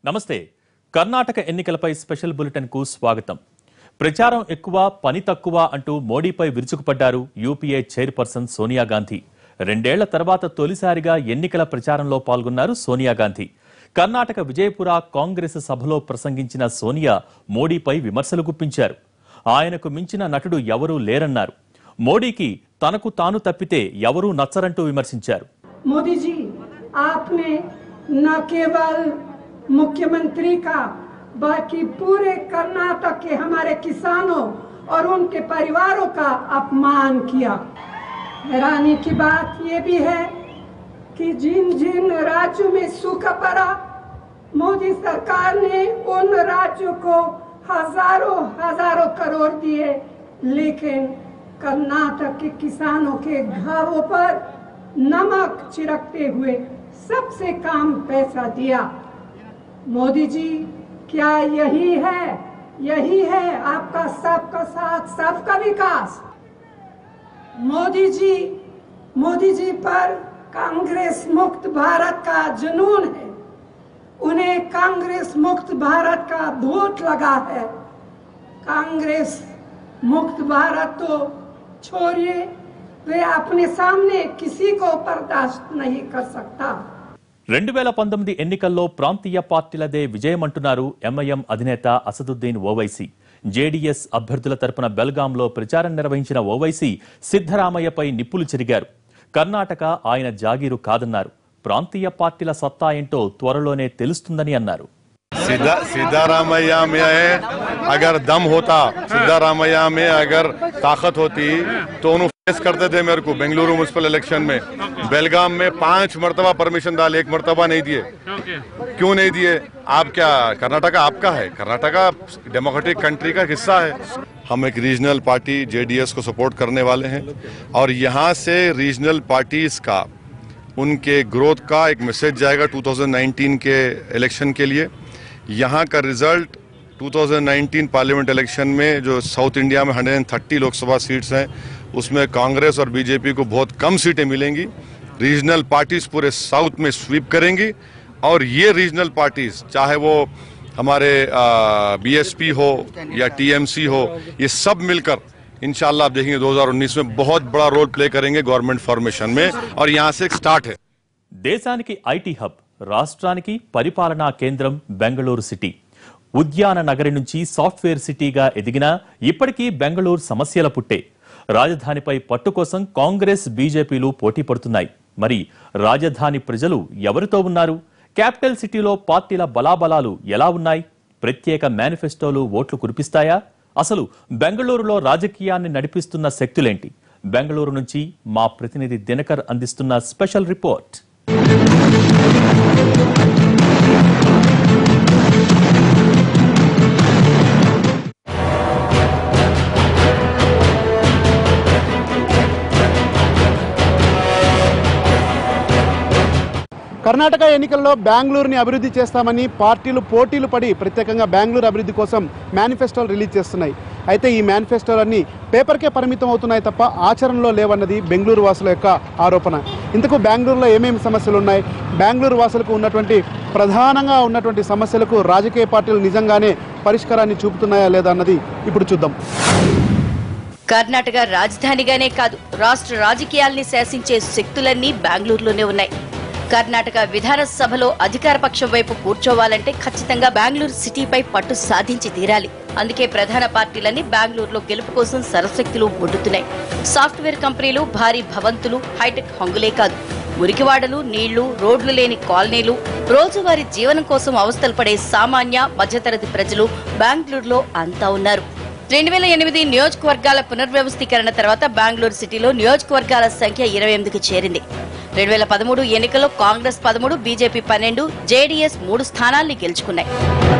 నమస్తే కర్ణాటక ఎన్నికలపై special bulletin కు స్వాగతం ప్రచారం ఎక్కువ పని తక్కువ అంటూ మోడీపై విరుచుకుపడ్డారు యూపీఏ చైర్పర్సన్ సోనియా గాంధీ రెండేళ్ల తర్వాత తొలిసారిగా ఎన్నికల ప్రచారంలో పాల్గొన్నారు సోనియా గాంధీ కర్ణాటక విజయపుర కాంగ్రెస్ సభలో ప్రసంగించిన సోనియా మోడీపై విమర్శలు గుప్పించారు ఆయనకు మించిన నటుడు ఎవరూ లేరన్నారు మోడీకి తనకు తాను తప్పితే ఎవరూ నచ్చరంటూ విమర్శించారు मोदी जी आपने न केवल मुख्यमंत्री का बल्कि पूरे कर्नाटक के हमारे किसानों और उनके परिवारों का अपमान किया हैरानी की बात ये भी है कि जिन जिन राज्यों में सूखा पड़ा मोदी सरकार ने उन राज्यों को हजारों हजारों करोड़ दिए लेकिन कर्नाटक के किसानों के घरों पर नमक छिड़कते हुए सबसे कम पैसा दिया मोदी जी क्या यही है यही है आपका सबका साथ सबका विकास मोदी जी मोदी जी पर कांग्रेस मुक्त भारत का जुनून है उन्हें कांग्रेस मुक्त भारत का भूत लगा है कांग्रेस मुक्त भारत तो छोड़िए वे अपने सामने किसी को बर्दाश्त नहीं कर सकता రెండు వేల పంతొమ్మిది ఎన్నికల్లో ప్రాంతీయ పార్టీలదే విజయమంటున్నారు ఎంఐఎం అధినేత అసదుద్దీన్ ఓవైసీ జేడీఎస్ అభ్యర్థుల తరపున బెల్గాంలో ప్రచారం నిర్వహించిన ఓవైసీ సిద్ధరామయ్యపై నిప్పులు చెరిగారు కర్ణాటక ఆయన జాగీరు కాదన్నారు ప్రాంతీయ పార్టీల సత్తా ఏంటో త్వరలోనే తెలుస్తుందని అన్నారు सिद्धा सिद्धारामैया में अगर दम होता सिद्धारामैया में अगर ताकत होती तो उन्होंने फेस करते थे मेरे को बेंगलुरु म्यूनसिपल इलेक्शन में बेलगाम में पांच मरतबा परमिशन डाल एक मरतबा नहीं दिए क्यों नहीं दिए आप क्या कर्नाटका आपका है कर्नाटका डेमोक्रेटिक कंट्री का हिस्सा है हम एक रीजनल पार्टी जेडीएस को सपोर्ट करने वाले हैं और यहाँ से रीजनल पार्टीज का उनके ग्रोथ का एक मैसेज जाएगा 2019 के इलेक्शन के लिए यहाँ का रिजल्ट 2019 पार्लियामेंट इलेक्शन में जो साउथ इंडिया में 130 लोकसभा सीट्स हैं उसमें कांग्रेस और बीजेपी को बहुत कम सीटें मिलेंगी रीजनल पार्टीज पूरे साउथ में स्वीप करेंगी और ये रीजनल पार्टीज चाहे वो हमारे बीएसपी हो या टीएमसी हो ये सब मिलकर इंशाल्लाह आप देखेंगे 2019 में बहुत बड़ा रोल प्ले करेंगे गवर्नमेंट फॉर्मेशन में और यहाँ से एक स्टार्ट है దేశానికి ఐటీ హబ్ రాష్ట్రానికి పరిపాలనా కేంద్రం బెంగళూరు సిటీ ఉద్యాన నగరి నుంచి సాఫ్ట్వేర్ సిటీగా ఎదిగినా ఇప్పటికీ బెంగళూరు సమస్యల పుట్టే రాజధానిపై పట్టు కోసం కాంగ్రెస్ బీజేపీలు పోటీ పడుతున్నాయి మరి రాజధాని ప్రజలు ఎవరితో ఉన్నారు క్యాపిటల్ సిటీలో పార్టీల బలాబలాలు ఎలా ఉన్నాయి ప్రత్యేక మేనిఫెస్టోలు ఓట్లు కురిపిస్తాయా అసలు బెంగళూరులో రాజకీయాన్ని నడిపిస్తున్న శక్తులేంటి బెంగళూరు నుంచి మా ప్రతినిధి దినకర్ అందిస్తున్న స్పెషల్ రిపోర్ట్ కర్ణాటక ఎన్నికల్లో బెంగళూరుని అభివృద్ధి చేస్తామని పార్టీలు పోటీలు పడి ప్రత్యేకంగా బెంగళూరు అభివృద్ధి కోసం మేనిఫెస్టోలు రిలీజ్ చేస్తున్నాయి అయితే ఈ మేనిఫెస్టోలన్నీ పేపర్కే పరిమితం అవుతున్నాయి తప్ప ఆచరణలో లేవన్నది బెంగళూరు వాసుల యొక్క ఆరోపణ ఇంతకు బెంగళూరులో ఏమేమి సమస్యలు ఉన్నాయి బెంగళూరు వాసులకు ఉన్నటువంటి ప్రధానంగా ఉన్నటువంటి సమస్యలకు రాజకీయ పార్టీలు నిజంగానే పరిష్కారాన్ని చూపుతున్నాయా లేదా అన్నది ఇప్పుడు చూద్దాం కర్ణాటక రాజధానిగానే కాదు రాష్ట్ర రాజకీయాల్ని శాసించే శక్తులన్నీ బెంగళూరులోనే ఉన్నాయి కర్ణాటక విధానసభలో అధికార పక్షం వైపు కూర్చోవాలంటే ఖచ్చితంగా బెంగళూరు సిటీపై పట్టు సాధించి తీరాలి అందుకే ప్రధాన పార్టీలన్నీ బెంగళూరులో గెలుపు కోసం సరశక్తులు ఒడ్డుతున్నాయి సాఫ్ట్వేర్ కంపెనీలు భారీ భవంతులు హైటెక్ హంగులే కాదు మురికివాడలు నీళ్లు రోడ్లు లేని కాలనీలు రోజువారీ జీవనం కోసం అవస్థలు పడే సామాన్య మధ్యతరగతి ప్రజలు బెంగళూరులో అంతా ఉన్నారు రెండు వేల ఎనిమిది నియోజకవర్గాల పునర్వ్యవస్థీకరణ తర్వాత బెంగళూరు సిటీలో నియోజకవర్గాల సంఖ్య ఇరవై ఎనిమిదికి చేరింది రెండు వేల పదమూడు ఎన్నికల్లో కాంగ్రెస్ పదమూడు బీజేపీ పన్నెండు జేడీఎస్ మూడు స్థానాల్ని గెలుచుకున్నాయి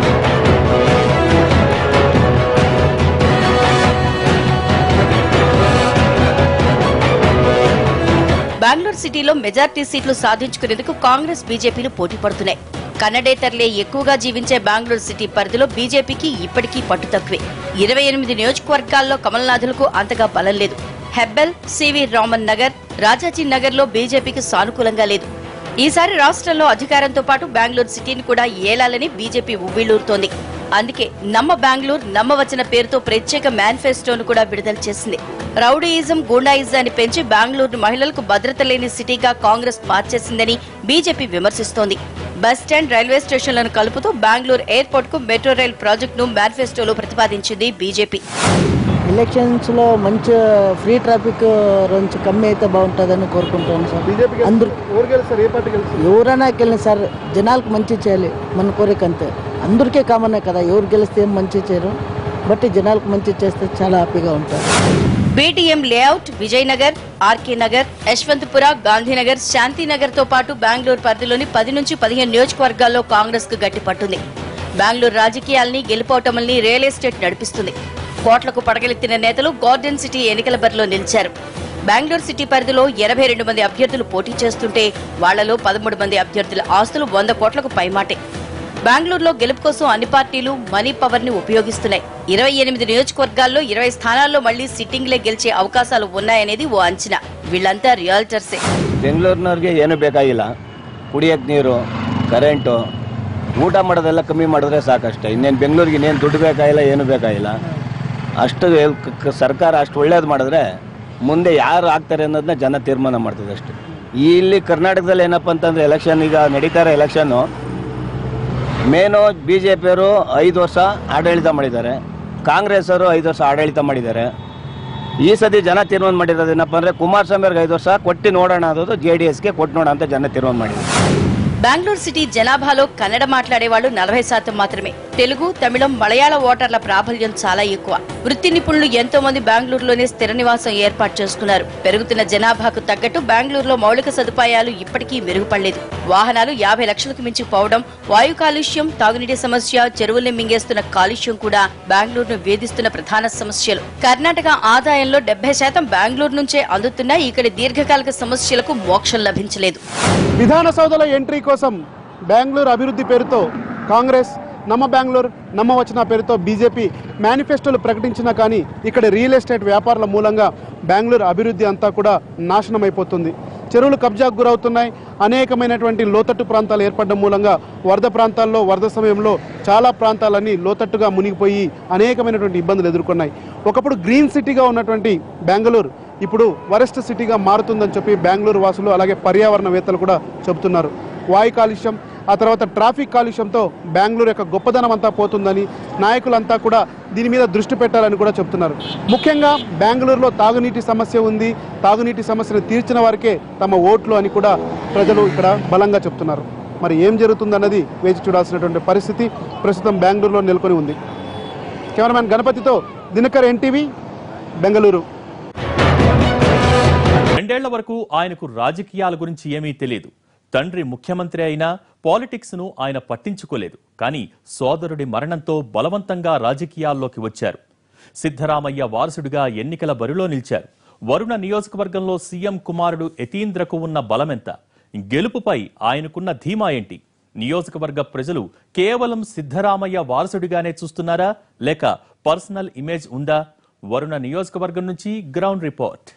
బెంగళూరు సిటీలో మెజార్టీ సీట్లు సాధించుకునేందుకు కాంగ్రెస్ బీజేపీలు పోటీ పడుతున్నాయి కన్నడేతర్లే ఎక్కువగా జీవించే బెంగళూరు సిటీ పరిధిలో బీజేపీకి ఇప్పటికీ పట్టు తక్కువే ఇరవై ఎనిమిది నియోజకవర్గాల్లో కమల్నాథులకు అంతగా బలం లేదు హెబ్బెల్ సివి రామన్ నగర్ రాజాజీ నగర్ లో బీజేపీకి సానుకూలంగా లేదు ఈసారి రాష్ట్రంలో అధికారంతో పాటు బెంగళూరు సిటీని కూడా ఏలాలని బీజేపీ ఉవ్విళ్లూరుతోంది అందుకే నమ్మ బెంగళూరు నమ్మవచ్చిన పేరుతో ప్రత్యేక మేనిఫెస్టోను కూడా విడుదల చేసింది రౌడీయిజం గూండాయిజాన్ని పెంచి బెంగళూరు మహిళలకు భద్రత లేని సిటీగా కాంగ్రెస్ మార్చేసిందని బీజేపీ విమర్శిస్తోంది బస్ స్టాండ్ రైల్వే స్టేషన్లను కలుపుతూ బెంగళూరు ఎయిర్పోర్ట్ కు మెట్రో రైల్ ప్రాజెక్టును మేనిఫెస్టోలో ప్రతిపాదించింది బీజేపీ ఎలక్షన్స్లో మంచి ఫ్రీ ట్రాఫిక్ కొంచెం కమ్మి అయితే బాగుంటుందని కోరుకుంటాను సార్ బీజేపీ అందరు ఎవరు గెలుస్తారు ఏ పార్టీ గెలుస్తారు ఎవరైనా వెళ్ళిన సార్ జనాలకు మంచి చేయాలి మన కోరిక అంతే అందరికీ కామనే కదా ఎవరు గెలిస్తే ఏం మంచి చేయరు బట్ జనాలకు మంచి చేస్తే చాలా హ్యాపీగా ఉంటారు బీటీఎం లేఅవుట్ విజయనగర్ ఆర్కే నగర్ యశ్వంతపుర గాంధీనగర్ శాంతినగర్ తో పాటు బెంగళూరు పరిధిలోని పది నుంచి పదిహేను నియోజకవర్గాల్లో కాంగ్రెస్ కు గట్టి పట్టుంది బెంగళూరు రాజకీయాల్ని గెలుపోటముల్ని రియల్ ఎస్టేట్ నడిపిస్తుంది కోట్లకు పడగలెత్తిన నేతలు గార్డెన్ సిటీ ఎన్నికల బరిలో నిలిచారు బెంగళూరు సిటీ పరిధిలో ఎనభై రెండు మంది అభ్యర్థులు పోటీ చేస్తుంటే వాళ్లలో పదమూడు మంది అభ్యర్థుల ఆస్తులు వంద కోట్లకు పైమాటే బెంగళూరులో గెలుపు కోసం అన్ని పార్టీలు మనీ పవర్ ని ఉపయోగిస్తున్నాయి ఇరవై ఎనిమిది నియోజకవర్గాల్లో ఇరవై స్థానాల్లో మళ్లీ సిట్టింగ్లే గెలిచే అవకాశాలు ఉన్నాయనేది ఓ అంచనా వీళ్లంతా రియాల్టర్సే ಬೆಂಗಳೂರಿನವ್ರಿಗೆ ಏನು ಬೇಕಾಗಿಲ್ಲ ಕುಡಿಯೋಕ್ಕೆ ನೀರು ಕರೆಂಟು ಊಟ ಮಾಡೋದೆಲ್ಲ ಕಮ್ಮಿ ಮಾಡಿದ್ರೆ ಸಾಕಷ್ಟೇ ಇನ್ನೇನು ಬೆಂಗಳೂರಿಗೆ ಇನ್ನೇನು ದುಡ್ಡು ಬೇಕಾಗಿಲ್ಲ ಏನು ಬೇಕಾಗಿಲ್ಲ ಅಷ್ಟು ಎಲ್- ಕ- ಕ- ಸರ್ಕಾರ ಅಷ್ಟು ಒಳ್ಳೇದು ಮಾಡಿದ್ರೆ ಮುಂದೆ ಯಾರು ಆಗ್ತಾರೆ ಅನ್ನೋದನ್ನ ಜನ ತೀರ್ಮಾನ ಮಾಡ್ತದೆ ಅಷ್ಟೇ ಇಲ್ಲಿ ಕರ್ನಾಟಕದಲ್ಲಿ ಏನಪ್ಪ ಅಂತಂದರೆ ಎಲೆಕ್ಷನ್ ಈಗ ನಡೀತಾ ಇರೋ ಎಲೆಕ್ಷನ್ನು ಮೇನು ಬಿ ಜೆ ಪಿಯವರು ಐದು ವರ್ಷ ಆಡಳಿತ ಮಾಡಿದ್ದಾರೆ ಕಾಂಗ್ರೆಸ್ ಅವರು ಐದು ವರ್ಷ ಆಡಳಿತ ಮಾಡಿದ್ದಾರೆ ಈ ಸತಿ ಜನ ತೀರ್ಮಾನ ಮಾಡಿರೋದು ಏನಪ್ಪ ಅಂದರೆ ಕುಮಾರಸ್ವಾಮಿ ಅವ್ರಿಗೆ ಐದು ವರ್ಷ ಕೊಟ್ಟು ನೋಡೋಣ ಅನ್ನೋದು ಜೆ ಡಿ ಎಸ್ಗೆ ಕೊಟ್ಟು ನೋಡೋಣ ಅಂತ ಜನ ತೀರ್ಮಾನ ಮಾಡಿದ್ದಾರೆ బెంగళూరు సిటీ జనాభాలో కన్నడ మాట్లాడే వాళ్ళు నలభై శాతం మాత్రమే తెలుగు తమిళం మలయాళ ఓటర్ల ప్రాబల్యం చాలా ఎక్కువ వృత్తి నిపుణులు ఎంతో మంది బెంగళూరులోనే స్థిర నివాసం ఏర్పాటు చేసుకున్నారు పెరుగుతున్న జనాభాకు తగ్గట్టు బెంగళూరులో మౌలిక సదుపాయాలు ఇప్పటికీ మెరుగుపడలేదు వాహనాలు యాభై లక్షలకు మించి పోవడం వాయు కాలుష్యం తాగునీటి సమస్య చెరువుల్ని మింగేస్తున్న కాలుష్యం కూడా బెంగళూరును వేధిస్తున్న ప్రధాన సమస్యలు కర్ణాటక ఆదాయంలో డెబ్బై శాతం బెంగళూరు నుంచే అందుతున్నా ఇక్కడి దీర్ఘకాలిక సమస్యలకు మోక్షం లభించలేదు విధాన సౌధల ఎంట్రీ కోసం బెంగళూరు అభివృద్ధి పేరుతో కాంగ్రెస్ నమ్మ బెంగళూరు నమ్మ వచ్చిన పేరుతో బీజేపీ మేనిఫెస్టోలు ప్రకటించినా కానీ ఇక్కడ రియల్ ఎస్టేట్ వ్యాపారుల మూలంగా బెంగళూరు అభివృద్ధి అంతా కూడా నాశనం అయిపోతుంది చెరువులు కబ్జాకు గురవుతున్నాయి అనేకమైనటువంటి లోతట్టు ప్రాంతాలు ఏర్పడడం మూలంగా వరద ప్రాంతాల్లో వరద సమయంలో చాలా ప్రాంతాలన్నీ లోతట్టుగా మునిగిపోయి అనేకమైనటువంటి ఇబ్బందులు ఎదుర్కొన్నాయి ఒకప్పుడు గ్రీన్ సిటీగా ఉన్నటువంటి బెంగళూరు ఇప్పుడు వరెస్ట్ సిటీగా మారుతుందని చెప్పి బెంగళూరు వాసులు అలాగే పర్యావరణవేత్తలు కూడా చెబుతున్నారు వాయు కాలుష్యం ఆ తర్వాత ట్రాఫిక్ కాలుష్యంతో బెంగళూరు యొక్క గొప్పదనం అంతా పోతుందని నాయకులంతా కూడా దీని మీద దృష్టి పెట్టాలని కూడా చెప్తున్నారు ముఖ్యంగా బెంగళూరులో తాగునీటి సమస్య ఉంది తాగునీటి సమస్యను తీర్చిన వారికే తమ ఓట్లు అని కూడా ప్రజలు ఇక్కడ బలంగా చెప్తున్నారు మరి ఏం జరుగుతుందన్నది వేచి చూడాల్సినటువంటి పరిస్థితి ప్రస్తుతం బెంగళూరులో నెలకొని ఉంది కెమెరామ్యాన్ గణపతితో దినకర్ ఎన్టీవీ బెంగళూరు రెండేళ్ల వరకు ఆయనకు రాజకీయాల గురించి ఏమీ తెలియదు తండ్రి ముఖ్యమంత్రి అయినా పాలిటిక్స్ ను ఆయన పట్టించుకోలేదు కానీ సోదరుడి మరణంతో బలవంతంగా రాజకీయాల్లోకి వచ్చారు సిద్ధరామయ్య వారసుడిగా ఎన్నికల బరిలో నిలిచారు వరుణ నియోజకవర్గంలో సీఎం కుమారుడు యతీంద్రకు ఉన్న బలమెంత గెలుపుపై ఆయనకున్న ధీమా ఏంటి నియోజకవర్గ ప్రజలు కేవలం సిద్ధరామయ్య వారసుడిగానే చూస్తున్నారా లేక పర్సనల్ ఇమేజ్ ఉందా వరుణ నియోజకవర్గం నుంచి గ్రౌండ్ రిపోర్ట్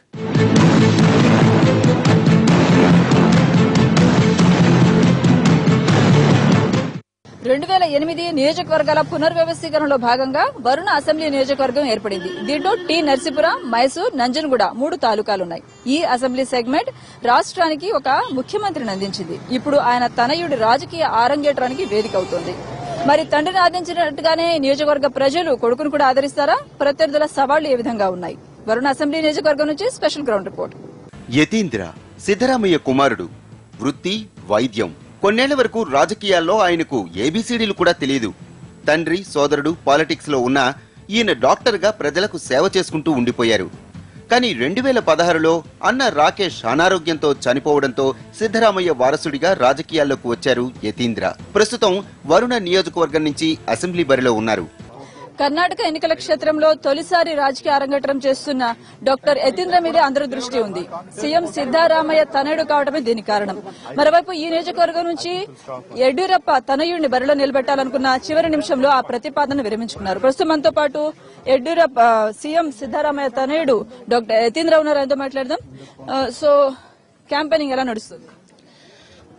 రెండు వేల ఎనిమిది నియోజకవర్గాల పునర్వ్యవస్థీకరణలో భాగంగా వరుణ అసెంబ్లీ నియోజకవర్గం ఏర్పడింది దీంట్లో టి నరసీపురం మైసూర్ నంజన్గూడ మూడు తాలూకాలున్నాయి ఈ అసెంబ్లీ సెగ్మెంట్ రాష్ట్రానికి ఒక ముఖ్యమంత్రిని అందించింది ఇప్పుడు ఆయన తనయుడి రాజకీయ ఆరంగేట్రానికి వేదిక అవుతోంది మరి తండ్రిని ఆదించినట్టుగానే నియోజకవర్గ ప్రజలు కొడుకును కూడా ఆదరిస్తారా ప్రత్యర్థుల సవాళ్లు ఏ విధంగా ఉన్నాయి వరుణ అసెంబ్లీ నియోజకవర్గం నుంచి special ground report Yathindra Siddaramaiah కుమారుడు వృత్తి వైద్యం కొన్నేళ్ల వరకు రాజకీయాల్లో ఆయనకు ఏబీసీడీలు కూడా తెలియదు తండ్రి సోదరుడు పాలిటిక్స్ లో ఉన్న ఈయన డాక్టర్గా ప్రజలకు సేవ చేసుకుంటూ ఉండిపోయారు కానీ రెండు వేల పదహారులో అన్న రాకేష్ అనారోగ్యంతో చనిపోవడంతో సిద్ధరామయ్య వారసుడిగా రాజకీయాల్లోకి వచ్చారు యతీంద్ర ప్రస్తుతం వరుణ నియోజకవర్గం నుంచి అసెంబ్లీ బరిలో ఉన్నారు కర్ణాటక ఎన్నికల క్షేత్రంలో తొలిసారి రాజకీయ అరంగేట్రం చేస్తున్న డాక్టర్ యతీంద్ర మీదే అందరి దృష్టి ఉంది సీఎం సిద్దారామయ్య తనయుడు కావడమే దీనికి కారణం మరోవైపు ఈ నియోజకవర్గం నుంచి యడ్యూరప్ప తనయుడిని బరిలో నిలబెట్టాలనుకున్న చివరి నిమిషంలో ఆ ప్రతిపాదన విరమించుకున్నారు ప్రస్తుతం మనతో పాటు యడ్యూరప్ప సీఎం సిద్దారామయ్య తనయుడు డాక్టర్ యతీంద్ర ఉన్నారు ఆయనతో మాట్లాడదాం ఆ, సో క్యాంపెయినింగ్ ఎలా నడుస్తుంది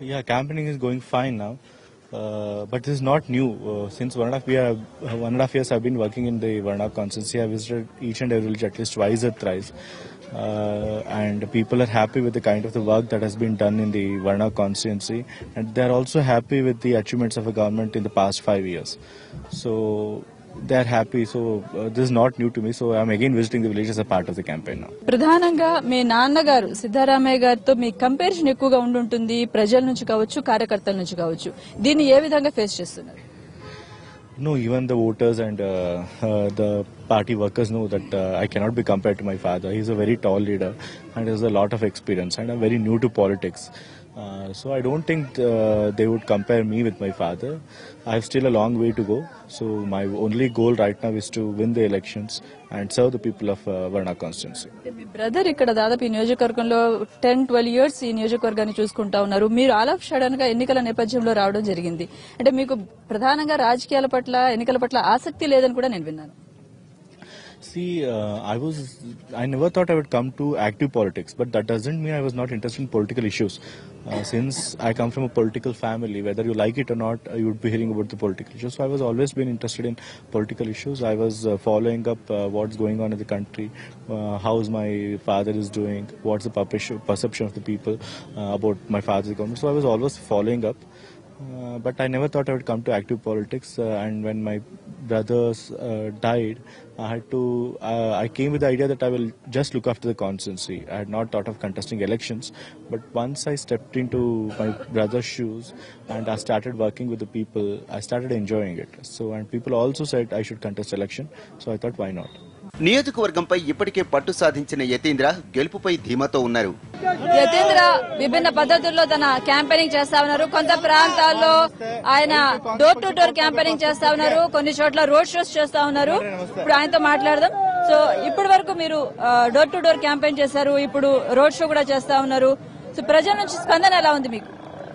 Yeah, campaigning is going fine now. Uh, but this is not new. Uh, since one and a half year, uh, one and a half years I've been working in the Varna constituency. I visited each and every village at least twice or thrice. Uh, and people are happy with the kind of the work that has been done in the Varna constituency. And they're also happy with the achievements of the government in the past five years. So they're happy. So uh, this is not new to me. So I'm again visiting the village as a part of the campaign now. ప్రధానంగా మీ నాన్నగారు సిద్ధారామయ్య గారితో మీ comparison ఎక్కువగా ఉండుంటుంది ప్రజల నుంచి కావచ్చు కార్యకర్తల నుంచి కావచ్చు దీన్ని ఏ విధంగా ఫేస్ చేస్తున్నారు No, even the voters and uh, uh, the party workers know that uh, I cannot be compared to my father. He's a very tall leader and has a lot of experience, and I'm very new to politics. Uh, so I don't think uh, they would compare me with my father. I have still a long way to go. So my only goal right now is to win the elections and serve the people of uh, Varna constituency. మీ brother ఇక్కడ దాదాపు ఈ నియోజకవర్గంలో ten twelve years ఈ నియోజకవర్గాన్ని చూసుకుంటా ఉన్నారు మీరు ఆల్ ఆఫ్ సడన్ గా ఎన్నికల నేపథ్యంలో రావడం జరిగింది అంటే మీకు ప్రధానంగా రాజకీయాల పట్ల ఎన్నికల పట్ల ఆసక్తి లేదని కూడా నేను విన్నాను See, uh, I was, I never thought I would come to active politics, but that doesn't mean I was not interested in political issues. Uh, since I come from a political family, whether you like it or not, uh, you would be hearing about the political issues. So I was always been interested in political issues. I was uh, following up uh, what's going on in the country, uh, how's my father is doing, what's the perception perception of the people uh, about my father's government. So I was always following up. Uh, but I never thought I would come to active politics. Uh, and when my brothers uh, died, I had to. Uh, I came with the idea that I will just look after the constituency. I had not thought of contesting elections. But once I stepped into my brother's shoes and I started working with the people, I started enjoying it. So and people also said I should contest election. So I thought, why not? నియోజకవర్గంపై ఇప్పటికే పట్టు సాధించిన యతీంద్ర గెలుపుపై ధీమాతో ఉన్నారు యతీంద్ర విభిన్న పద్ధతుల్లో తన campaigning చేస్తా ఉన్నారు కొంత ప్రాంతాల్లో ఆయన డోర్ టు డోర్ క్యాంపెయినింగ్ చేస్తా ఉన్నారు కొన్ని చోట్ల రోడ్ షోస్ చేస్తా ఉన్నారు ఇప్పుడు ఆయనతో మాట్లాడదాం సో ఇప్పటి వరకు మీరు డోర్ టు డోర్ క్యాంపెయిన్ చేశారు ఇప్పుడు రోడ్ షో కూడా చేస్తా ఉన్నారు సో ప్రజల నుంచి స్పందన ఎలా ఉంది మీకు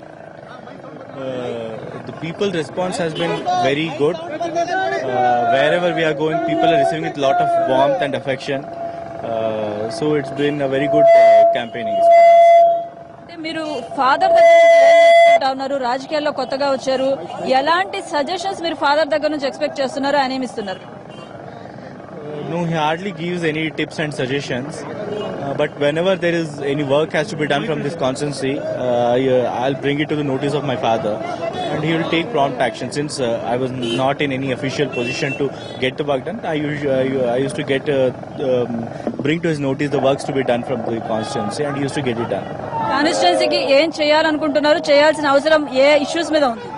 Uh, the people response has been very good. Uh, wherever we are going, people are receiving it a lot of warmth and affection. Uh, so it's been a very good uh, campaigning experience. అంటే మీరు father దగ్గర నుంచి ఏం నేర్చుకుంటా ఉన్నారు రాజకీయాల్లో కొత్తగా వచ్చారు ఎలాంటి సజెషన్స్ మీరు ఫాదర్ దగ్గర నుంచి ఎక్స్పెక్ట్ చేస్తున్నారు ఆయన ఏమి ఇస్తున్నారు No, he hardly gives any tips and suggestions. Uh, but whenever there is any work has to be done from this constancy, uh, I, uh, I'll bring it to the notice of my father, and he will take prompt action. Since uh, I was not in any official position to get the work done, I, usually, I, I used to get uh, um, bring to his notice the works to be done from the constituency, and he used to get it done. కాన్స్టిట్యున్సీకి ఏం చేయాలనుకుంటున్నారు చేయాల్సిన అవసరం ఏ issues మీద ఉంది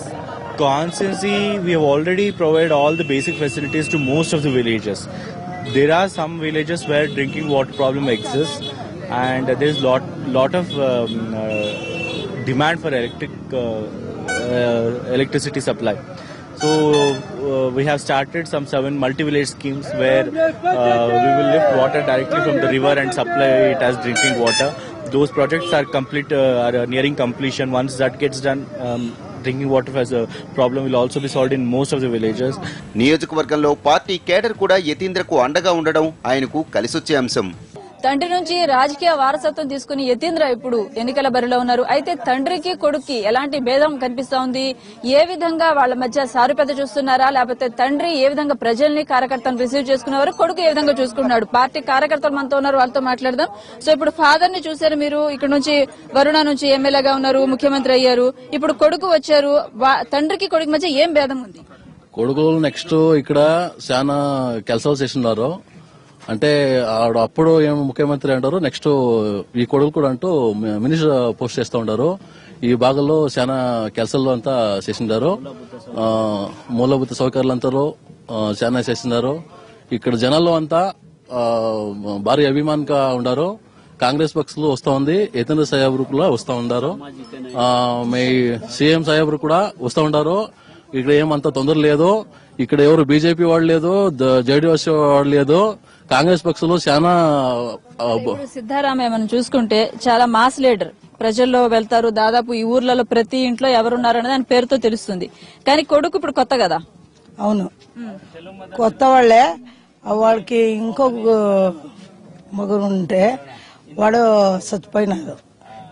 constancy we have already provided all the basic facilities to most of the villages there are some villages where drinking water problem exists and there's lot lot of um, uh, demand for electric uh, uh, electricity supply so uh, we have started some seven multi-village schemes where uh, we will lift water directly from the river and supply it as drinking water those projects are complete uh, are uh, nearing completion once that gets done um, drinking water as a problem will also be solved in most of the villages. నియోజకవర్గంలో party cadre కూడా యతీంద్రకు అండగా ఉండడం ఆయనకు కలిసొచ్చే అంశం తండ్రి నుంచి రాజకీయ వారసత్వం తీసుకుని యతీంద్ర ఇప్పుడు ఎన్నికల బరిలో ఉన్నారు అయితే తండ్రికి కొడుక్కి ఎలాంటి భేదం కనిపిస్తా ఉంది ఏ విధంగా వాళ్ళ మధ్య సారూప్యత చూస్తున్నారా లేకపోతే తండ్రి ఏ విధంగా ప్రజల్ని కార్యకర్తలను రిసీవ్ చేసుకున్నారు కొడుకు ఏ విధంగా చూసుకున్నాడు పార్టీ కార్యకర్తలు మనతో ఉన్నారు వాళ్ళతో మాట్లాడదాం సో ఇప్పుడు ఫాదర్ ని చూసారు మీరు ఇక్కడ నుంచి వరుణ నుంచి ఎమ్మెల్యేగా ఉన్నారు ముఖ్యమంత్రి అయ్యారు ఇప్పుడు కొడుకు వచ్చారు వా- తండ్రికి కొడుకు మధ్య ఏం భేదం ఉంది కొడుకులు నెక్స్ట్ ఇక్కడ చాలా ಕೆಲಸ చేస్తున్నారు అంటే ఆవిడ అప్పుడు ఏం ముఖ్యమంత్రి అంటారు నెక్స్ట్ ఈ కొడుకు కూడా అంటూ మినిస్టర్ పోస్ట్ చేస్తూ ఉంటారు ఈ భాగంలో చాలా ಕೆಲಸల్లో అంతా చేసిండారు ఆ, మూలభూత సౌకర్యాలు అంతా చాలా చేస్తున్నారు ఇక్కడ జనాల్లో అంతా ఆ, భారీ అభిమానంగా ఉండారు కాంగ్రెస్ పక్షులు వస్తా ఉంది యతేంద్ర సాహెబ్ కూడా వస్తా ఉన్నారు ఆ, మీ సీఎం సాహెబ్ కూడా వస్తా ఉండారు ఇక్కడ ఏమంత తొందర లేదు ఇక్కడ ఎవరు బీజేపీ వాళ్ళు లేదు జేడీఎస్ వాళ్ళు లేదు కాంగ్రెస్ పక్షంలో చాలా ఆ, బ- ఇప్పుడు సిద్ధారామయ్య మనం చూసుకుంటే చాలా మాస్ లీడర్ ప్రజల్లో వెళ్తారు దాదాపు ఈ ఊర్లలో ప్రతి ఇంట్లో ఎవరున్నారనేది ఆయన పేరుతో తెలుస్తుంది కానీ కొడుకు ఇప్పుడు కొత్త కదా అవును కొత్త వాళ్ళే వాళ్ళకి ఇంకొక మగుడు ఉంటే వాడు చచ్చిపోయినాడు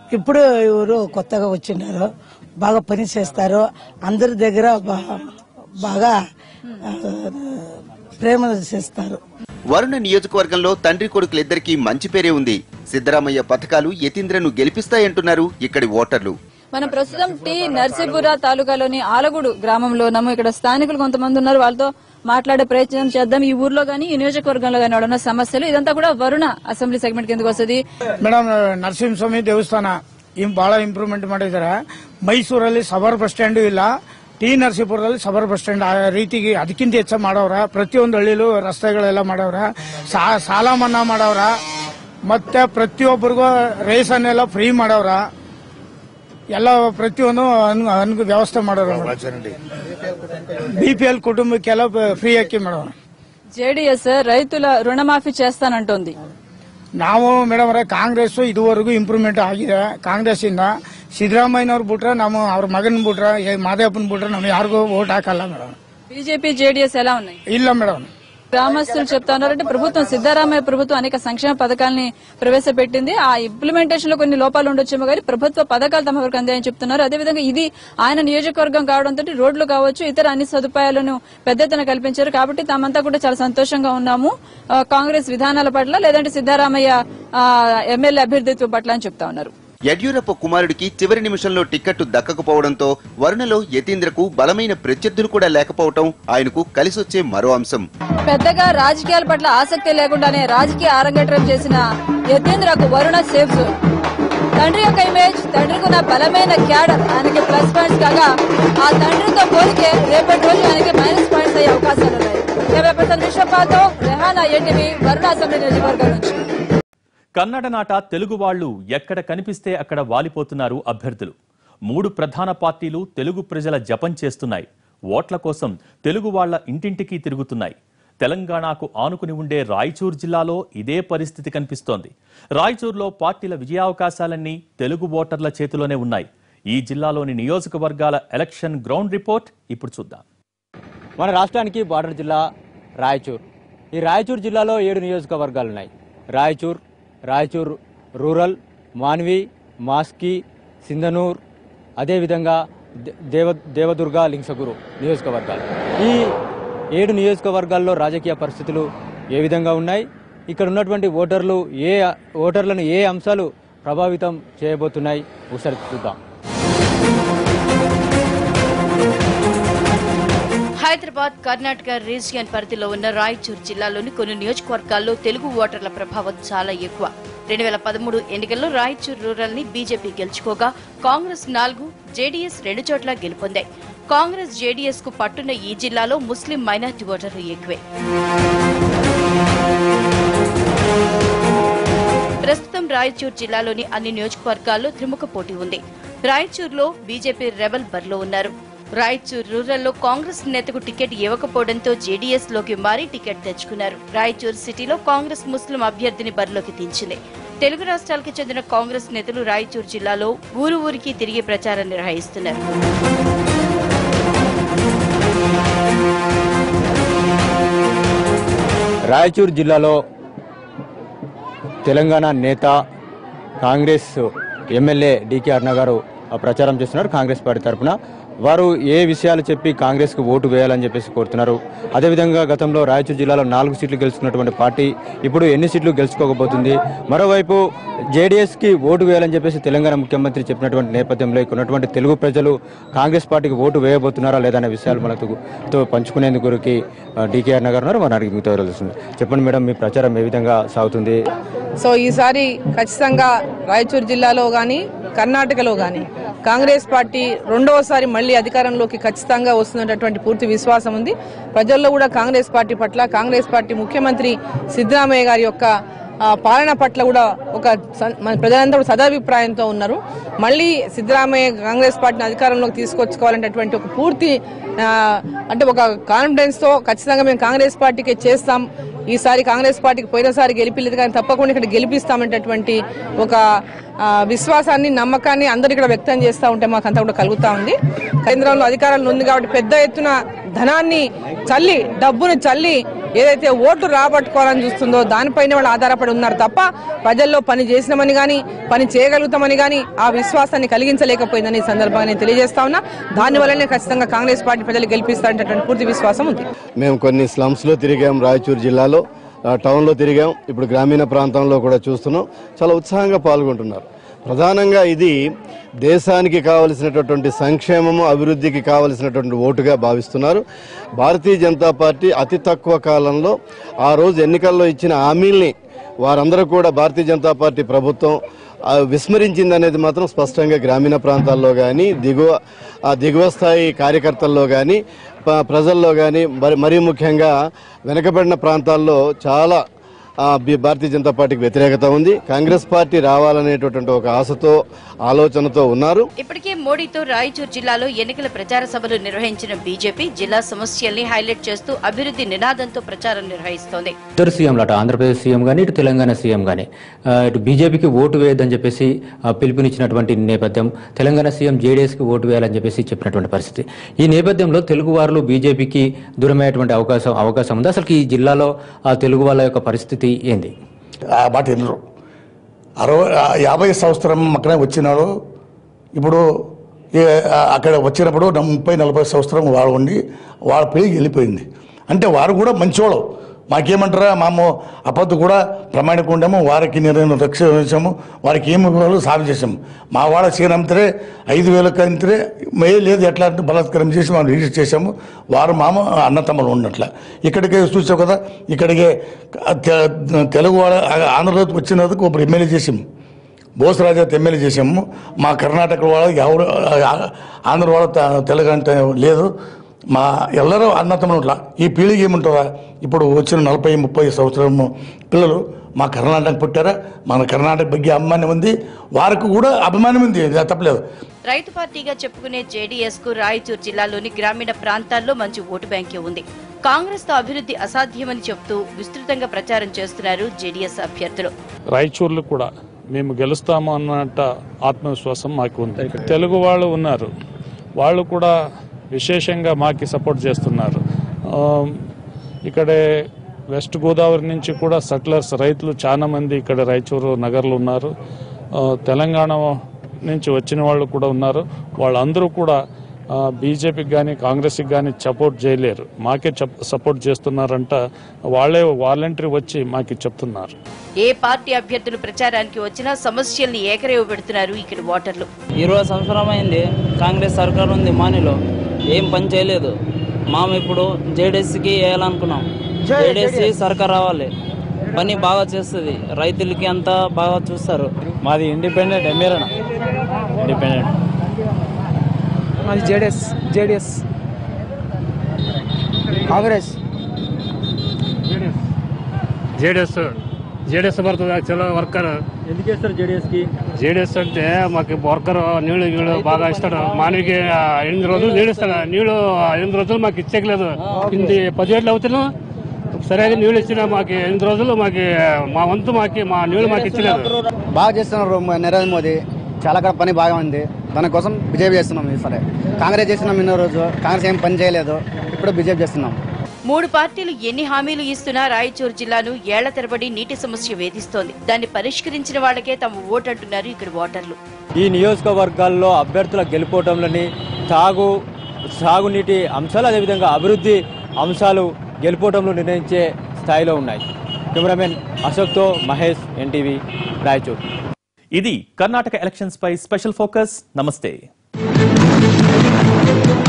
ఇప్పుడు ఎవరు కొత్తగా వచ్చినారు బాగా పని చేస్తారు అందరి దగ్గర బా- బాగా ఆ, ప్రేమ చేస్తారు వరుణ నియోజకవర్గంలో తండ్రి కొడుకులిద్దరికీ మంచి పేరే ఉంది సిద్దరామయ్య పథకాలు యతీంద్రను గెలిపిస్తాయంటున్నారు ఇక్కడి ఓటర్లు మనం ప్రస్తుతం టి నర్సీపుర తాలూకాలోని ఆలగూడు గ్రామంలో ఉన్నాము ఇక్కడ స్థానికులు కొంతమంది ఉన్నారు వాళ్ళతో మాట్లాడే ప్రయత్నం చేద్దాం ఈ ఊర్లో గానీ ఈ నియోజకవర్గంలో గానీ ఉన్న సమస్యలు ఇదంతా కూడా వరుణ అసెంబ్లీ సెగ్మెంట్ కిందకు వస్తుంది ಮೇಡಮ್ ನರಸಿಂಹಸ್ವಾಮಿ ದೇವಸ್ಥಾನ ಇಮ್ ಬಹಳ ಇಂಪ್ರೂವ್ಮೆಂಟ್ ಮಾಡಿದ್ದಾರೆ ಮೈಸೂರಲ್ಲಿ ಸಬರ್ ಬಸ್ ಸ್ಟ್ಯಾಂಡ್ ಇಲ್ಲ ಟಿ ನರಸೀಪುರದಲ್ಲಿ ಸಬರ್ ಬಸ್ ಸ್ಟ್ಯಾಂಡ್ ಆ ರೀತಿಗೆ ಅದಕ್ಕಿಂತ ಹೆಚ್ಚು ಮಾಡವ್ರ ಪ್ರತಿಯೊಂದು ಹಳ್ಳಿಲೂ ರಸ್ತೆಗಳೆಲ್ಲ ಮಾಡವ್ರ ಸಾ- ಸಾಲ ಮನ್ನಾ ಮಾಡವ್ರ ಮತ್ತೆ ಪ್ರತಿಯೊಬ್ಬರಿಗೂ ರೇಷನ್ ಎಲ್ಲ ಫ್ರೀ ಮಾಡವ್ರ ಎಲ್ಲ ಪ್ರತಿಯೊಂದು ಅನ್- ಅನ್ಗೂ ವ್ಯವಸ್ಥೆ ಮಾಡೋರು ಬಿ ಪಿ ಎಲ್ ಕುಟುಂಬಕ್ಕೆಲ್ಲ ಫ್ರೀ ಅಕ್ಕಿ ಮಾಡವ್ರ జేడీఎస్ రైతుల రుణమాఫీ చేస్తానంటోంది ನಾವು ಮೇಡಮ್ ಅವರೇ ಕಾಂಗ್ರೆಸ್ ಇದುವರೆಗೂ ಇಂಪ್ರೂವ್ಮೆಂಟ್ ಆಗಿದೆ ಕಾಂಗ್ರೆಸ್ ಇಂದ ಸಿದ್ದರಾಮಯ್ಯನವ್ರು ಬಿಟ್ರೆ ನಮ್ಮ ಅವ್ರ ಮಗನ್ ಬಿಟ್ರೆ ಏ ಮಾದೇವಪ್ಪನ್ ಬಿಟ್ರೆ ನಾವು ಯಾರಿಗೂ ಓಟ್ ಹಾಕಲ್ಲ ಮೇಡಮ್ బీజేపీ జేడీఎస్ ఎలా ఉన్నాయి ಇಲ್ಲ ಮೇಡಮ್ గ్రామస్తులు చెప్తా ఉన్నారంటే ప్రభుత్వం సిద్దరామయ్య ప్రభుత్వం అనేక సంక్షేమ పథకాలని ప్రవేశపెట్టింది ఆ ఇంప్లిమెంటేషన్ లో కొన్ని లోపాలు ఉండొచ్చేమో కానీ ప్రభుత్వ పథకాలు తమ వరకు అందాయని చెప్తున్నారు అదేవిధంగా ఇది ఆయన నియోజకవర్గం కావడంతో రోడ్లు కావచ్చు ఇతర అన్ని సదుపాయాలను పెద్ద ఎత్తున కల్పించారు కాబట్టి తామంతా కూడా చాలా సంతోషంగా ఉన్నాము ఆ, కాంగ్రెస్ విధానాల పట్ల లేదంటే సిద్దరామయ్య ఆ, ఎమ్మెల్యే అభ్యర్థిత్వం పట్ల అని చెప్తా ఉన్నారు యడ్యూరప్ప కుమారుడికి చివరి నిమిషంలో టిక్కెట్టు దక్కకపోవడంతో వరుణలో యతీంద్రకు బలమైన ప్రత్యర్థులు కూడా లేకపోవటం ఆయనకు కలిసొచ్చే మరో అంశం పెద్దగా రాజకీయాల పట్ల ఆసక్తి లేకుండానే రాజకీయ ఆరంగేట్రం చేసిన యతీంద్రకు వరుణ సేఫ్ జోన్ తండ్రి యొక్క ఇమేజ్ తండ్రికి ఉన్న బలమైన క్యాడర్ ఆయనకి ప్లస్ పాయింట్స్ కాగా ఆ తండ్రితో పోలికే రేపటి రోజు ఆయనకి మైనస్ పాయింట్స్ అయ్యే అవకాశాలు ఉన్నాయి యాభై పర్సెంట్ విశ్వపాతో రెహానా ఎన్టీవీ వరుణ అసెంబ్లీ నియోజకవర్గం నుంచి కన్నడ నాట తెలుగు వాళ్ళు ఎక్కడ కనిపిస్తే అక్కడ వాలిపోతున్నారు అభ్యర్థులు మూడు ప్రధాన పార్టీలు తెలుగు ప్రజల జపం చేస్తున్నాయి ఓట్ల కోసం తెలుగు వాళ్ళ ఇంటింటికి తిరుగుతున్నాయి తెలంగాణకు ఆనుకుని ఉండే రాయచూర్ జిల్లాలో ఇదే పరిస్థితి కనిపిస్తోంది రాయచూర్లో పార్టీల విజయావకాశాలన్నీ తెలుగు ఓటర్ల చేతిలోనే ఉన్నాయి ఈ జిల్లాలోని నియోజకవర్గాల ఎలక్షన్ గ్రౌండ్ రిపోర్ట్ ఇప్పుడు చూద్దాం మన రాష్ట్రానికి బార్డర్ జిల్లా రాయచూర్ ఈ రాయచూర్ జిల్లాలో ఏడు నియోజకవర్గాలు ఉన్నాయి రాయచూర్ రాయచూర్ రూరల్ మాన్వి మాస్కి సింధనూర్ అదేవిధంగా దే- దేవ దేవదుర్గ లింగసగురు నియోజకవర్గాలు ఈ ఏడు నియోజకవర్గాల్లో రాజకీయ పరిస్థితులు ఏ విధంగా ఉన్నాయి ఇక్కడ ఉన్నటువంటి ఓటర్లు ఏ ఓటర్లను ఏ అంశాలు ప్రభావితం చేయబోతున్నాయి ఒకసారి చూద్దాం హైదరాబాద్ కర్ణాటక రీజియన్ పరిధిలో ఉన్న రాయచూర్ జిల్లాలోని కొన్ని నియోజకవర్గాల్లో తెలుగు ఓటర్ల ప్రభావం చాలా ఎక్కువ రెండు వేల పదమూడు ఎన్నికల్లో రాయచూర్ రూరల్ ని బీజేపీ గెలుచుకోగా కాంగ్రెస్ నాలుగు జేడీఎస్ రెండు చోట్ల గెలుపొందాయి కాంగ్రెస్ జేడీఎస్ కు పట్టున్న ఈ జిల్లాలో ముస్లిం మైనార్టీ ఓటర్లు ఎక్కువే ప్రస్తుతం రాయచూర్ జిల్లాలోని అన్ని నియోజకవర్గాల్లో త్రిముఖ పోటీ ఉంది రాయచూర్లో బీజేపీ రెబల్ బరిలో ఉన్నారు రాయచూర్ రూరల్లో కాంగ్రెస్ నేతకు టికెట్ ఇవ్వకపోవడంతో జేడీఎస్ లోకి మారి టికెట్ తెచ్చుకున్నారు రాయచూర్ సిటీలో కాంగ్రెస్ ముస్లిం అభ్యర్థిని బరిలోకి దించింది తెలుగు రాష్ట్రాలకు చెందిన కాంగ్రెస్ నేతలు రాయచూర్ జిల్లాలో ఊరు ఊరికి తిరిగి ప్రచారం నిర్వహిస్తున్నారు రాయచూర్ జిల్లాలో తెలంగాణ నేత కాంగ్రెస్ ఎమ్మెల్యే డికే అరుణ గారు ఆ, ప్రచారం చేస్తున్నారు కాంగ్రెస్ పార్టీ తరఫున వారు ఏ విషయాలు చెప్పి కాంగ్రెస్కు ఓటు వేయాలని చెప్పేసి కోరుతున్నారు అదేవిధంగా గతంలో రాయచూరు జిల్లాలో నాలుగు సీట్లు గెలుచుకున్నటువంటి పార్టీ ఇప్పుడు ఎన్ని సీట్లు గెలుచుకోకపోతుంది మరోవైపు జేడీఎస్కి ఓటు వేయాలని చెప్పేసి తెలంగాణ ముఖ్యమంత్రి చెప్పినటువంటి నేపథ్యంలో ఇక్కడ ఉన్నటువంటి తెలుగు ప్రజలు కాంగ్రెస్ పార్టీకి ఓటు వేయబోతున్నారా లేదా అనే విషయాలు మనకు తో పంచుకునేందుకు గురికి డికేఆర్ నగర్ ఉన్నారు మన అడిగి మీతో తెలుస్తుంది చెప్పండి మేడం మీ ప్రచారం ఏ విధంగా సాగుతుంది సో ఈసారి ఖచ్చితంగా రాయచూరు జిల్లాలో కానీ కర్ణాటకలో కానీ కాంగ్రెస్ పార్టీ రెండవసారి మళ్ళీ అధికారంలోకి ఖచ్చితంగా వస్తున్నటువంటి పూర్తి విశ్వాసం ఉంది ప్రజల్లో కూడా కాంగ్రెస్ పార్టీ పట్ల కాంగ్రెస్ పార్టీ ముఖ్యమంత్రి సిద్ధరామయ్య గారి యొక్క ఆ, పాలన పట్ల కూడా ఒక స- మన ప్రజలంతా కూడా సదాభిప్రాయంతో ఉన్నారు మళ్ళీ సిద్ధరామయ్య కాంగ్రెస్ పార్టీని అధికారంలోకి తీసుకొచ్చుకోవాలనేటువంటి ఒక పూర్తి ఆ, అంటే ఒక కాన్ఫిడెన్స్ తో ఖచ్చితంగా మేము కాంగ్రెస్ పార్టీకి చేస్తాం ఈసారి కాంగ్రెస్ పార్టీకి పోయినసారి గెలిపిలేదు కానీ తప్పకుండా ఇక్కడ గెలిపిస్తామనేటటువంటి ఒక ఆ, విశ్వాసాన్ని నమ్మకాన్ని అందరు ఇక్కడ వ్యక్తం చేస్తూ ఉంటే మాకు అంతా కూడా కలుగుతా ఉంది కేంద్రంలో అధికారంలో ఉంది కాబట్టి పెద్ద ఎత్తున ధనాన్ని చల్లి డబ్బును చల్లి ఏదైతే ఓట్లు రాబట్టుకోవాలని చూస్తుందో దానిపైన వాళ్ళు ఆధారపడి ఉన్నారు తప్ప ప్రజల్లో పని చేసినామని కానీ పని చేయగలుగుతామని కానీ ఆ విశ్వాసాన్ని కలిగించలేకపోయిందని ఈ సందర్భంగా నేను తెలియజేస్తా ఉన్నా దానివల్లనే ఖచ్చితంగా కాంగ్రెస్ పార్టీ ప్రజలు గెలిపిస్తారనేటువంటి పూర్తి విశ్వాసం ఉంది మేము కొన్ని స్లమ్స్లో తిరిగాం రాయచూరు జిల్లాలో ఆ, టౌన్లో తిరిగాం ఇప్పుడు గ్రామీణ ప్రాంతంలో కూడా చూస్తున్నాం చాలా ఉత్సాహంగా పాల్గొంటున్నారు ప్రధానంగా ఇది దేశానికి కావలసినటువంటి సంక్షేమము అభివృద్ధికి కావలసినటువంటి ఓటుగా భావిస్తున్నారు భారతీయ జనతా పార్టీ అతి తక్కువ కాలంలో ఆ రోజు ఎన్నికల్లో ఇచ్చిన హామీల్ని వారందరూ కూడా భారతీయ జనతా పార్టీ ప్రభుత్వం ఆ, విస్మరించింది అనేది మాత్రం స్పష్టంగా గ్రామీణ ప్రాంతాల్లో కానీ దిగువ ఆ దిగువ స్థాయి కార్యకర్తల్లో కానీ ప- ప్రజల్లో కానీ మరి మరీ ముఖ్యంగా వెనకబడిన ప్రాంతాల్లో చాలా ఆ, బి- భారతీయ జనతా పార్టీకి వ్యతిరేకత ఉంది కాంగ్రెస్ పార్టీ రావాలనేటటువంటి ఒక ఆశతో ఆలోచనతో ఉన్నారు ఇప్పటికే మోడీతో రాయచూర్ జిల్లాలో ఎన్నికల ప్రచార సభలు నిర్వహించిన బీజేపీ జిల్లా సమస్యల్ని హైలైట్ చేస్తూ అభివృద్ధి నినాదంతో ప్రచారం నిర్వహిస్తోంది ఇద్దరు సీఎంలు అటు ఆంధ్రప్రదేశ్ సీఎం కానీ ఇటు తెలంగాణ సీఎం కానీ ఆ, ఇటు బీజేపీకి ఓటు వేయొద్దని చెప్పేసి ఆ, పిలుపునిచ్చినటువంటి నేపథ్యం తెలంగాణ సీఎం జేడీఎస్కి ఓటు వేయాలని చెప్పేసి చెప్పినటువంటి పరిస్థితి ఈ నేపథ్యంలో తెలుగు వారులు బీజేపీకి దూరమయ్యేటువంటి అవకాశం అవకాశం ఉంది అసలు ఈ జిల్లాలో ఆ తెలుగు వాళ్ళ యొక్క పరిస్థితి ఏంది ఆ మాట వినరు అరవై ఆ యాభై సంవత్సరం అక్కడే వచ్చినాడు ఇప్పుడు ఏ- ఆ అక్కడ వచ్చినప్పుడు నా ముప్పై నలభై సంవత్సరం వాళ్ళు ఉండి వాళ్ళ పెళ్ళి వెళ్ళిపోయింది అంటే వారు కూడా మంచివాళ్ళు మాకేమంటారా మాము అపద్దు కూడా ప్రమాణిక ఉండాము వారికి నేను రక్షించాము వారికి ఏమి ఇవ్వాలో సాగు చేసాము మా వాళ్ళ సీనంతరే ఐదు వేలకు అంతరే మే లేదు ఎట్లా అంటే బలాత్కారం చేసి మనం రిజిస్టర్ చేసాము వారు మామ అన్నతమ్ములు ఉన్నట్ల ఇక్కడికే చూసావు కదా ఇక్కడికే తె- తెలుగు వాళ్ళ ఆంధ్రప్రదేశ్ వచ్చినందుకు ఒకరు ఎమ్మెల్యే చేసాము బోసరాజా ఎమ్మెల్యే చేసాము మా కర్ణాటక వాళ్ళు ఎవరు ఆంధ్ర వాళ్ళ త- తెలుగు అంటే లేదు మా ఎల్లరూ అన్నతమ్ముల ఈ పీಳಿಗೆ ఏముంటుందా ఇప్పుడు వచ్చిన నలభై ముప్పై సంవత్సరం పిల్లలు మా కర్ణాటక పుట్టారా మన కర్ణాటక ಬಗ್ಗೆ అభిమానం ఉంది వారికి కూడా అభిమానం ఉంది అది తప్పలేదు రైతు పార్టీగా చెప్పుకునే జేడీఎస్ కు రాయచూర్ జిల్లాలోని గ్రామీణ ప్రాంతాల్లో మంచి ఓటు బ్యాంకే ఉంది కాంగ్రెస్ తో అభివృద్ధి అసాధ్యమని చెబుతూ విస్తృతంగా ప్రచారం చేస్తున్నారు జేడీఎస్ అభ్యర్థులు రాయచూర్లు కూడా మేము గెలుస్తాము అన్నట్ట ఆత్మవిశ్వాసం మాకు ఉంది తెలుగు వాళ్ళు ఉన్నారు వాళ్ళు కూడా విశేషంగా మాకి సపోర్ట్ చేస్తున్నారు ఆ, ఇక్కడే వెస్ట్ గోదావరి నుంచి కూడా సట్లర్స్ రైతులు చాలా మంది ఇక్కడ రాయచూరు నగర్లో ఉన్నారు ఆ, తెలంగాణ నుంచి వచ్చిన వాళ్ళు కూడా ఉన్నారు వాళ్ళందరూ కూడా బీజేపీకి కానీ కాంగ్రెస్కి కానీ సపోర్ట్ చేయలేరు మాకే చెప్- సపోర్ట్ చేస్తున్నారంట వాళ్ళే వాలంటరీ వచ్చి మాకు చెప్తున్నారు ఏ పార్టీ అభ్యర్థులు ప్రచారానికి వచ్చినా సమస్యల్ని ఏకరేవు పెడుతున్నారు ఇక్కడ ఓటర్లు ఇరవై సంవత్సరం అయింది కాంగ్రెస్ సర్కార్ ఉంది మానిలో ఏం పని చేయలేదు మామ ఇప్పుడు జేడీఎస్కి వేయాలనుకున్నాం జేడీఎస్సీ సర్కార్ రావాలి పని బాగా చేస్తుంది రైతులకి అంతా బాగా చూస్తారు మాది ఇండిపెండెంట్ ఎమ్మెల్యేనా ఇండిపెండెంట్ మాది జేడిఎస్ జేడిఎస్ కాంగ్రెస్ జేడిఎస్ జేడిఎస్ బರ್ತದೆ చలో వర్కర్ ఎందుకు వేస్తారు జేడీఎస్కి జేడిఎస్ అంటే మాకు వర్కర్ నీళ్ళు గీళ్ళు బాగా ఇస్తాడు మానవికి ఆ, ఎనిమిది రోజులు నీళ్ళు ఇస్తాడు నీళ్ళు ఆ, ఎనిమిది రోజులు మాకు ఇచ్చేయలేదు ఇది పదిహేడులు అవుతున్నా సరిగా నీళ్ళు ఇచ్చిన మాకు ఎనిమిది రోజులు మాకు మా వంతు మాకి మా నీళ్ళు మాకు ఇచ్చలేదు బాగా చేస్తున్నారు మ- నరేంద్ర మోదీ చాలా కూడా పని బాగా ఉంది దానికోసం బీజేపీ చేస్తున్నాం సరే కాంగ్రెస్ చేస్తున్నాం ఇన్నో రోజు కాంగ్రెస్ ఏం పని చేయలేదు ఇప్పుడు బీజేపీ చేస్తున్నాం మూడు పార్టీలు ఎన్ని హామీలు ఇస్తున్నా రాయచూరు జిల్లాను ఏళ్ల తరబడి నీటి సమస్య వేధిస్తోంది దాన్ని పరిష్కరించిన వాళ్ళకే తమ ఓటంటున్నారు ఇక్కడ ఓటర్లు ఈ నియోజకవర్గాల్లో అభ్యర్థుల గెలుపోవటంలోని తాగు సాగునీటి అంశాలు అదేవిధంగా అభివృద్ధి అంశాలు గెలుపోవటంలో నిర్ణయించే స్థాయిలో ఉన్నాయి కెమెరామెన్ అశోక్తో మహేష్ ఎన్టీవీ రాయచూర్ ఇది కర్ణాటక ఎలక్షన్స్ పై స్పెషల్ ఫోకస్ నమస్తే